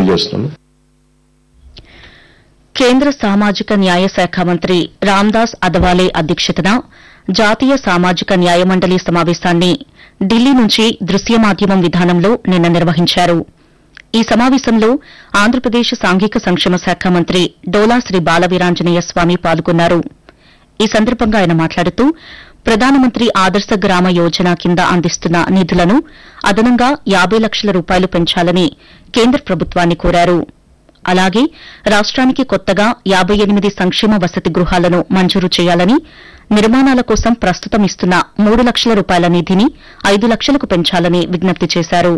తెలియజేస్తున్నాను కేంద్ర సామాజిక న్యాయ శాఖ మంత్రి రామ్దాస్ అదవాలే అధ్యక్షతన జాతీయ సామాజిక న్యాయ మండలి సమావేశాన్ని ఢిల్లీ నుంచి దృశ్య మాధ్యమం విధానంలో నిన్న నిర్వహించారు ఈ సమావేశంలో ఆంధ్రప్రదేశ్ సాంఘిక సంక్షేమ శాఖ మంత్రి డోలా శ్రీ బాలవీరాంజనేయ స్వామి పాల్గొన్నారు ఈ సందర్భంగా ఆయన మాట్లాడుతూ ప్రధానమంత్రి ఆదర్శ గ్రామ యోజన కింద అందిస్తున్న నిధులను అదనంగా యాబై లక్షల రూపాయలు పెంచాలని కేంద్ర ప్రభుత్వాన్ని కోరారు అలాగే రాష్ట్రానికి కొత్తగా యాబై ఎనిమిది సంక్షేమ వసతి గృహాలను మంజూరు చేయాలని నిర్మాణాల కోసం ప్రస్తుతం ఇస్తున్న మూడు లక్షల రూపాయల నిధిని ఐదు లక్షలకు పెంచాలని విజ్ఞప్తి చేశారు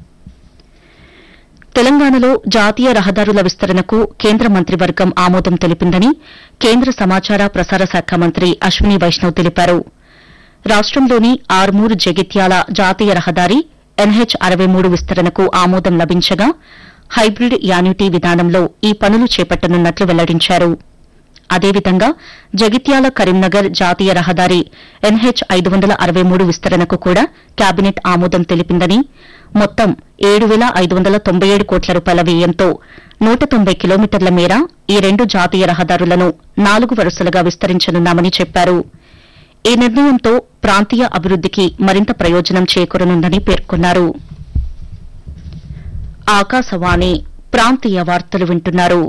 తెలంగాణలో జాతీయ రహదారుల విస్తరణకు కేంద్ర మంత్రివర్గం ఆమోదం తెలిపిందని కేంద్ర సమాచార ప్రసార శాఖ మంత్రి అశ్విని వైష్ణవ్ తెలిపారు రాష్టంలోని ఆర్మూర్ జగిత్యాల జాతీయ రహదారి ఎన్హెచ్ అరవై మూడు విస్తరణకు ఆమోదం లభించగా హైబ్రిడ్ యాన్యుటీ విధానంలో ఈ పనులు చేపట్టనున్నట్లు వెల్లడించారు అదేవిధంగా జగిత్యాల కరీంనగర్ జాతీయ రహదారి ఎన్హెచ్ ఐదు వందల అరవై మూడు విస్తరణకు కూడా కేబినెట్ ఆమోదం తెలిపిందని మొత్తం ఏడు వేల ఐదు వందల తొంభై ఏడు కోట్ల రూపాయల వ్యయంతో నూట తొంభై కిలోమీటర్ల మేర ఈ రెండు జాతీయ రహదారులను నాలుగు వరుసలుగా విస్తరించనున్నామని చెప్పారు ఈ నిర్ణయంతో ప్రాంతీయ అభివృద్దికి మరింత ప్రయోజనం చేకూరనుందని పేర్కొన్నారు ఆకాశవాణి ప్రాంతీయ వార్తలు వింటున్నారు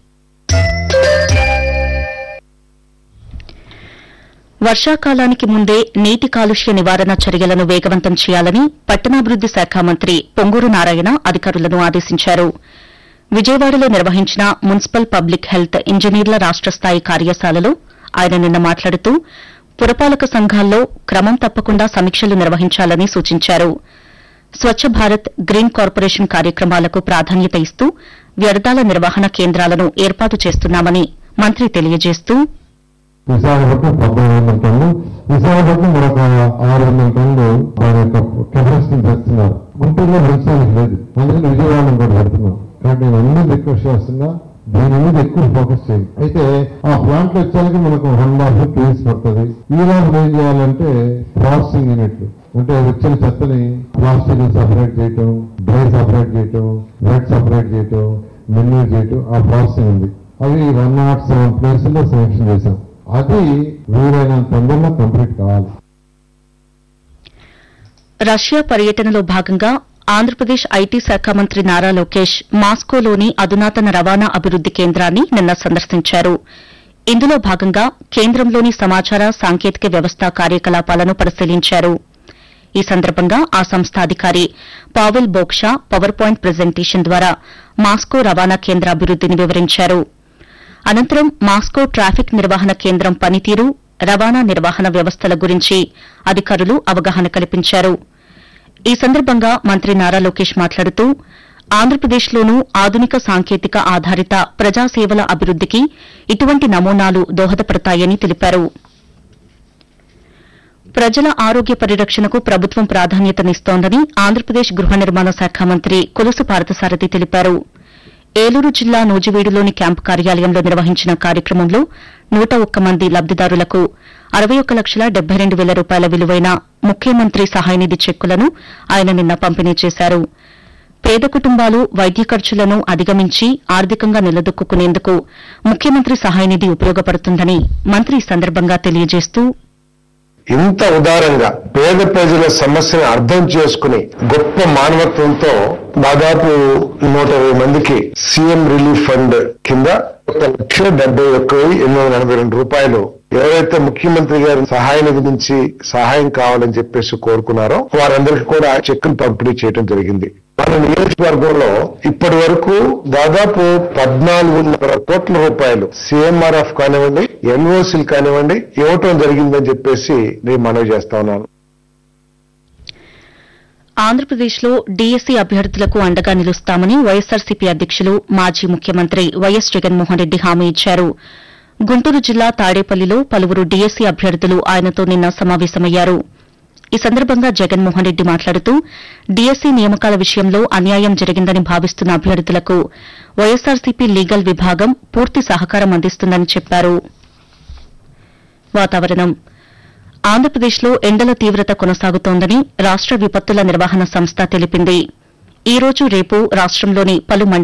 వర్షాకాలానికి ముందే నీటి కాలుష్య నివారణ చర్యలను వేగవంతం చేయాలని పట్టణాభివృద్ది శాఖ మంత్రి పొంగూరు నారాయణ అధికారులను ఆదేశించారు విజయవాడలో నిర్వహించిన మున్సిపల్ పబ్లిక్ హెల్త్ ఇంజనీర్ల రాష్ట స్థాయి కార్యశాలలో ఆయన నిన్న మాట్లాడుతూ పురపాలక సంఘాల్లో క్రమం తప్పకుండా సమీక్షలు నిర్వహించాలని సూచించారు స్వచ్ఛ భారత్ గ్రీన్ కార్పొరేషన్ కార్యక్రమాలకు ప్రాధాన్యత ఇస్తూ వ్యర్థాల నిర్వహణ కేంద్రాలను ఏర్పాటు చేస్తున్నామని మంత్రి తెలియజేస్తూ విశాఖపట్నం పద్నాలుగు వందల టన్నులు విశాఖపట్నం మరొక ఆరు వందల టన్నులు దాని యొక్క కెపాసిటీ పెడుతున్నారు గుంటూరులో పెంచడానికి లేదు అందుకని విజయవాడలో కూడా పెడుతున్నాం కాబట్టి నేను అందరూ రిక్వెస్ట్ చేస్తున్నా దీని మీద ఎక్కువ ఫోకస్ చేయండి అయితే ఆ ప్లాంట్ వచ్చాక మనకు వన్ హాఫ్ టూ ఇయర్స్ పడుతుంది ఈ రోజు ఏం చేయాలంటే ప్రాసెసింగ్ యూనిట్లు అంటే వచ్చిన చెత్తని ప్లాస్టిక్ సపరేట్ చేయటం డ్రై సపరేట్ చేయటం వెట్ సపరేట్ చేయటం మెన్యూర్ చేయటం ఆ ప్రాసెసింగ్ ఉంది అవి వన్ నాట్ సెవెన్ ప్లేసుల్లో సెలెక్షన్ చేశాం అది వీలైనంత తొందరలో కంప్లీట్ కావాలి రష్యా పర్యటనలో భాగంగా ఆంధ్రప్రదేశ్ ఐటీ శాఖ మంత్రి నారా లోకేష్ మాస్కోలోని అధునాతన రవాణా అభివృద్ది కేంద్రాన్ని నిన్న సందర్శించారు ఇందులో భాగంగా కేంద్రంలోని సమాచార సాంకేతిక వ్యవస్థ కార్యకలాపాలను పరిశీలించారు ఈ సందర్భంగా ఆ సంస్థ అధికారి Pavel Boksha PowerPoint presentation ద్వారా మాస్కో రవాణా కేంద్ర అభివృద్దిని వివరించారు అనంతరం మాస్కో ట్రాఫిక్ నిర్వహణ కేంద్రం పనితీరు రవాణా నిర్వహణ వ్యవస్థల గురించి అధికారులు అవగాహన కల్పించారు ఈ సందర్భంగా మంత్రి నారా లోకేష్ మాట్లాడుతూ ఆంధ్రప్రదేశ్లోనూ ఆధునిక సాంకేతిక ఆధారిత ప్రజాసేవల అభివృద్దికి ఇటువంటి నమూనాలు దోహదపడతాయని తెలిపారు ప్రజల ఆరోగ్య పరిరక్షణకు ప్రభుత్వం ప్రాధాన్యతనిస్తోందని ఆంధ్రప్రదేశ్ గృహ నిర్మాణ శాఖ మంత్రి కొలుసు పార్థసారథి తెలిపారు ఏలూరు జిల్లా నూజివీడులోని క్యాంపు కార్యాలయంలో నిర్వహించిన కార్యక్రమంలో నూట ఒక్క మంది లబ్దిదారులకు అరవై ఒక్క లక్షల డెబ్బై రెండు వేల రూపాయల విలువైన ముఖ్యమంత్రి సహాయనిధి చెక్కులను ఆయన నిన్న పంపిణీ చేశారు పేద కుటుంబాలు వైద్య ఖర్చులను అధిగమించి ఆర్థికంగా నిలదొక్కునేందుకు ముఖ్యమంత్రి సహాయనిధి ఉపయోగపడుతుందని మంత్రి ఈ సందర్భంగా తెలియజేస్తూ ఇంత ఉదారంగా పేద ప్రజల సమస్యను అర్థం చేసుకుని గొప్ప మానవత్వంతో దాదాపు నూట ఇరవై మందికి సీఎం రిలీఫ్ ఫండ్ కింద ఒక లక్ష డెబ్బై ఒక్క వెయ్యి ఎనిమిది వందల ఎనభై రెండు రూపాయలు ఎవరైతే ముఖ్యమంత్రి గారి సహాయ నిధి నుంచి సహాయం కావాలని చెప్పేసి కోరుకున్నారో వారందరికీ కూడా చెక్కులు పంపిణీ చేయడం జరిగింది మన నియోజకవర్గంలో ఇప్పటి వరకు దాదాపు పద్నాలుగున్నర కోట్ల రూపాయలు సిఎంఆర్ఎఫ్ కానివ్వండి ఎన్ఓసీలు కానివ్వండి ఇవ్వటం జరిగిందని చెప్పేసి నేను మనవి చేస్తా ఉన్నాను ఆంధ్రప్రదేశ్లో డీఎస్సీ అభ్యర్థులకు అండగా నిలుస్తామని వైఎస్సార్సీపీ అధ్యక్షులు మాజీ ముఖ్యమంత్రి వైఎస్ జగన్మోహన్ రెడ్డి హామీ ఇచ్చారు గుంటూరు జిల్లా తాడేపల్లిలో పలువురు డీఎస్సీ అభ్యర్థులు ఆయనతో నిన్న సమావేశమయ్యారు ఈ సందర్భంగా జగన్మోహన్ రెడ్డి మాట్లాడుతూ డీఎస్సీ నియామకాల విషయంలో అన్యాయం జరిగిందని భావిస్తున్న అభ్యర్థులకు వైఎస్సార్సీపీ లీగల్ విభాగం పూర్తి సహకారం అందిస్తుందని చెప్పారు వాతావరణం ఆంధ్రప్రదేశ్లో ఎండల తీవ్రత కొనసాగుతోందని రాష్ట విపత్తుల నిర్వహణ సంస్థ తెలిపింది ఈ రోజు రేపు రాష్టంలోని పలు